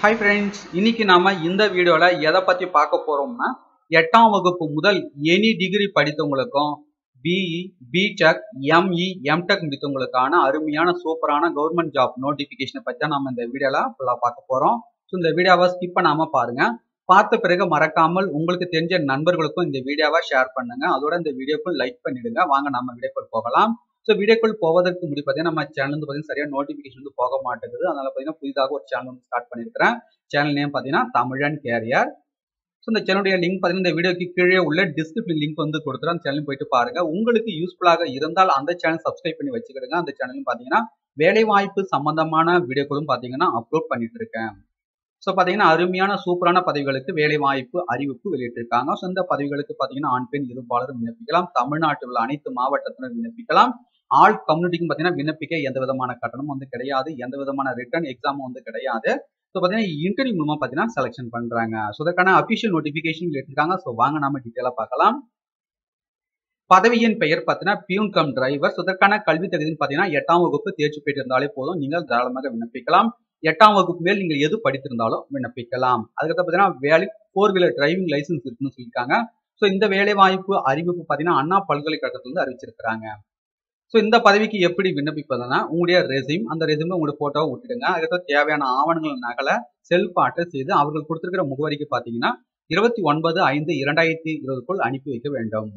hi friends இன்னைக்கு நாம இந்த வீடியோல எதை பத்தி பார்க்க போறோம்னா எட்டாம் வகுப்பு முதல் எனி டிகிரி படித்தவங்களுக்கும் பிஇ பிடெக் எம்இ எம்டெக் முடித்தவங்களுக்கான அருமையான சூப்பரான கவர்மெண்ட் ஜாப் நோட்டிபிகேஷனை பத்தி தான் நம்ம இந்த வீடியோல ஃபுல்லா பார்க்க போறோம் ஸோ இந்த வீடியோவை ஸ்கிப் பண்ணாம பாருங்க பார்த்த பிறகு மறக்காமல் உங்களுக்கு தெரிஞ்ச நண்பர்களுக்கும் இந்த வீடியோவை ஷேர் பண்ணுங்க அதோட இந்த வீடியோக்குள் லைக் பண்ணிடுங்க வாங்க நம்ம வீடியோக்குள் போகலாம் ஸோ வீடியோக்குள் போவதற்கு முடி பார்த்தீங்கன்னா நம்ம சேனல் வந்து பார்த்தீங்கன்னா சரியாக நோட்டிஃபிகேஷன் வந்து போக மாட்டேங்குது அதனால பார்த்தீங்கன்னா புதிதாக ஒரு சேனல் வந்து ஸ்டார்ட் பண்ணியிருக்கிறேன் சேனல் நேம் பார்த்தீங்கன்னா தமிழன் கேரியர் ஸோ இந்த சேனலுடைய லிங்க் பார்த்தீங்கன்னா இந்த வீடியோக்கு கீழே உள்ள டிஸ்கிரிப்ஷன் லிங்க் வந்து கொடுத்துரும் அந்த சேனலும் போயிட்டு பாருங்க உங்களுக்கு யூஸ்ஃபுல்லாக இருந்தால் அந்த சேனல் சப்ஸ்கிரைப் பண்ணி வச்சுக்கிடுங்க அந்த சேனலும் பார்த்தீங்கன்னா வேலைவாய்ப்பு சம்பந்தமான வீடியோக்களும் பார்த்தீங்கன்னா அப்லோட் பண்ணிட்டு இருக்கேன் ஸோ பார்த்தீங்கன்னா அருமையான சூப்பரான பதவிகளுக்கு வேலை வாய்ப்பு அறிவிப்பு வெளியிட்டிருக்காங்க ஸோ இந்த பதவிகளுக்கு பார்த்தீங்கன்னா ஆண் பெண் இருப்பாளரும் விண்ணப்பிக்கலாம் தமிழ்நாட்டில் உள்ள அனைத்து மாவட்டத்தினர் விண்ணப்பிக்கலாம் ஆல் கம்யூனிட்டிக்கும் பார்த்தீங்கன்னா விண்ணப்பிக்க எந்த விதமான கட்டணமும் வந்து கிடையாது எந்த விதமான ரிட்டர்ன் எக்ஸாமும் வந்து கிடையாது ஸோ பார்த்தீங்கன்னா இன்டர்வியூ மூலமா பார்த்தீங்கன்னா செலெக்ஷன் பண்றாங்க ஸோ அதற்கான அபிஷியல் நோட்டிஃபிகேஷன் எடுத்திருக்காங்க ஸோ வாங்க நாம டீட்டெயிலாக பார்க்கலாம் பதவியின் பெயர் பார்த்தீங்கன்னா பியூன் கம் டிரைவர் ஸோ இதற்கான கல்வி தகுதின்னு பார்த்தீங்கன்னா எட்டாம் வகுப்பு தேர்ச்சி பெற்று இருந்தாலே போதும் நீங்கள் தாராளமாக விண்ணப்பிக்கலாம் எட்டாம் வகுப்பு மேல் நீங்கள் எது படித்திருந்தாலும் விண்ணப்பிக்கலாம் அதுக்கப்புறம் பார்த்தீங்கன்னா வேலை ஃபோர் வீலர் டிரைவிங் லைசன்ஸ் இருக்குன்னு சொல்லியிருக்காங்க ஸோ இந்த வேலை வாய்ப்பு அறிவிப்பு பார்த்தீங்கன்னா அண்ணா பல்கலைக்கழகத்துல இருந்து அறிவிச்சிருக்கிறாங்க ஸோ இந்த பதவிக்கு எப்படி விண்ணப்பிப்பதுன்னா உங்களுடைய ரெசியூம் அந்த ரெசியூம் உங்களுடைய போட்டோவை விட்டுடுங்க அதுக்கப்புறம் தேவையான ஆவணங்கள் நகலை செல்ஃப் அட்டஸ்ட் செய்து அவர்கள் கொடுத்திருக்கிற முகவரிக்கு பார்த்தீங்கன்னா இருபத்தி ஒன்பது ஐந்து இரண்டாயிரத்தி இருபதுக்குள் அனுப்பி வைக்க வேண்டும்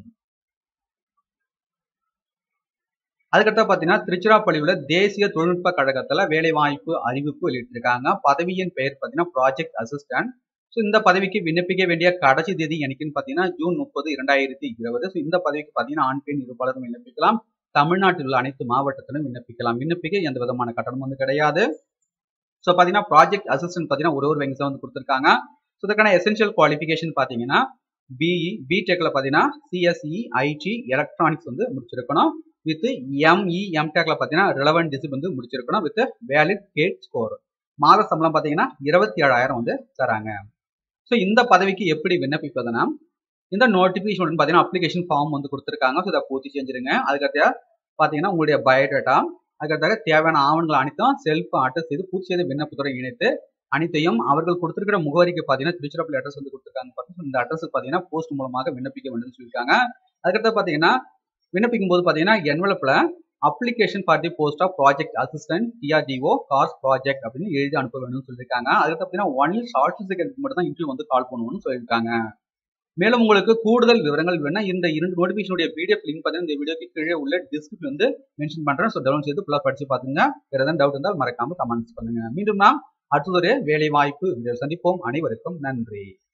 அதுக்கடுத்து பார்த்தீங்கன்னா திருச்சிராப்பள்ளியில் தேசிய தொழில்நுட்ப கழகத்தில் வேலைவாய்ப்பு அறிவிப்பு வெளியிட்டிருக்காங்க பதவியின் பெயர் பார்த்தீங்கன்னா ப்ராஜெக்ட் அசிஸ்டன்ட் ஸோ இந்த பதவிக்கு விண்ணப்பிக்க வேண்டிய கடைசி தேதி எனக்குன்னு பார்த்தீங்கன்னா ஜூன் முப்பது இரண்டாயிரத்தி இருபது ஸோ இந்த பதவிக்கு பார்த்தீங்கன்னா ஆண் பெண் இருப்பாளரும் விண்ணப்பிக்கலாம் தமிழ்நாட்டில் உள்ள அனைத்து மாவட்டத்திலும் விண்ணப்பிக்கலாம் விண்ணப்பிக்க எந்த விதமான கட்டணம் வந்து கிடையாது ஸோ பார்த்தீங்கன்னா ப்ராஜெக்ட் அசிஸ்டன்ட் பார்த்தீங்கன்னா ஒரு ஒரு வெங்ஸை வந்து கொடுத்துருக்காங்க ஸோ இதற்கான எசென்ஷியல் குவாலிஃபிகேஷன் பார்த்தீங்கன்னா பிஇ பிடெக்ல பார்த்தீங்கன்னா சிஎஸ்இ ஐடி எலக்ட்ரானிக்ஸ் வந்து முடிச்சிருக்கணும் வித் எம்இ எம்டெக்ல பார்த்தீங்கன்னா ரிலவெண்ட் டிசிப் வந்து முடிச்சிருக்கணும் வித் வேலிட் கேட் ஸ்கோர் மாத சம்பளம் பார்த்தீங்கன்னா இருபத்தி ஏழாயிரம் வந்து தராங்க ஸோ இந்த பதவிக்கு எப்படி விண்ணப்பிப்பதுன்னா இந்த நோட்டிஃபிகேஷன் பார்த்தீங்கன்னா அப்ளிகேஷன் ஃபார்ம் வந்து கொடுத்துருக்காங்க ஸோ இதை பூர்த்தி செஞ்சிருங்க அதுக்கடுத்த பார்த்தீங்கன்னா உங்களுடைய பயோடேட்டா அதுக்கடுத்தாக தேவையான ஆவணங்கள் அனைத்தும் செல்ஃப் அட்டஸ்ட் செய்து பூர்த்தி செய்த விண்ணப்பத்துடன் இணைத்து அனைத்தையும் அவர்கள் கொடுத்திருக்கிற முகவரிக்கு பார்த்தீங்கன்னா திருச்சிராப்பள்ளி அட்ரஸ் வந்து கொடுத்துருக்காங்க பார்த்தீங்கன்னா இந்த அட்ரஸ் பார்த்தீங்கன்னா போஸ்ட் மூலமாக விண்ணப்பிக்க வேண்டும் சொல்லியிருக்காங்க அதுக்கடுத்து பார்த்தீங்கன்னா விண்ணப்பிக்கும் போது பார்த்தீங்கன்னா என்வலப்பில் application for the post of project assistant DRDO CARS project அப்படின்னு எழுதி அனுப்ப வேணும்னு சொல்லியிருக்காங்க அதுக்கு பார்த்தீங்கன்னா ஒன்லி ஷார்ட் செகண்ட் மட்டும் தான் இன்டர்வியூ வந்து கால் பண்ணுவோம்னு சொல்லியிருக்காங்க மேலும் உங்களுக்கு கூடுதல் விவரங்கள் வேணா இந்த இரண்டு நோட்டிஃபிகேஷனுடைய பிடிஎஃப் லிங்க் பார்த்தீங்கன்னா இந்த வீடியோக்கு கீழே உள்ள டிஸ்கிரிப்ஷன் வந்து மென்ஷன் பண்றேன் ஸோ டவுன்லோட் செய்து ஃபுல்லாக படிச்சு பாத்துங்க வேற ஏதாவது டவுட் இருந்தால் மறக்காம கமெண்ட்ஸ் பண்ணுங்க மீண்டும் நாம் அடுத்ததொரு வேலை வாய்ப்பு சந்திப்போம் அனைவருக்கும் நன்றி